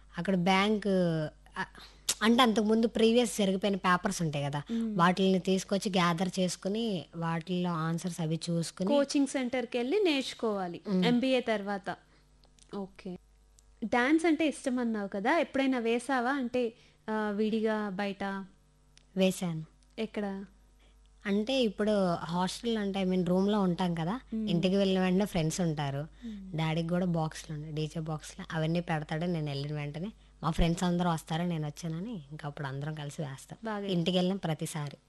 అక్కడ బ్యాంక్ ఆ, అంటే అంతకుముందు ప్రీవియస్ జరిగిపోయిన పేపర్స్ ఉంటాయి కదా వాటిని తీసుకొచ్చి గ్యాదర్ చేసుకుని వాటిల్లో ఆన్సర్స్ అవి చూసుకుని కోచింగ్ సెంటర్కి వెళ్ళి నేర్చుకోవాలి ఎంబీఏ తర్వాత ఓకే డాన్స్ అంటే ఇష్టం అన్నావు కదా ఎప్పుడైనా వేసావా అంటే ఆ, విడిగా బయట వేశాను ఎక్కడ అంటే ఇప్పుడు హాస్టల్ అంటే ఐ మీన్ రూమ్ లో ఉంటాం కదా ఇంటికి వెళ్ళిన వెంటనే ఫ్రెండ్స్ ఉంటారు డాడీకి కూడా బాక్స్లు ఉన్నాయి డీజే బాక్స్లు అవన్నీ పెడతాడు నేను వెళ్ళిన వెంటనే మా ఫ్రెండ్స్ అందరూ వస్తారు నేను వచ్చానని ఇంకా అప్పుడు అందరం కలిసి వేస్తాం బాగా ఇంటికి వెళ్ళిన ప్రతిసారి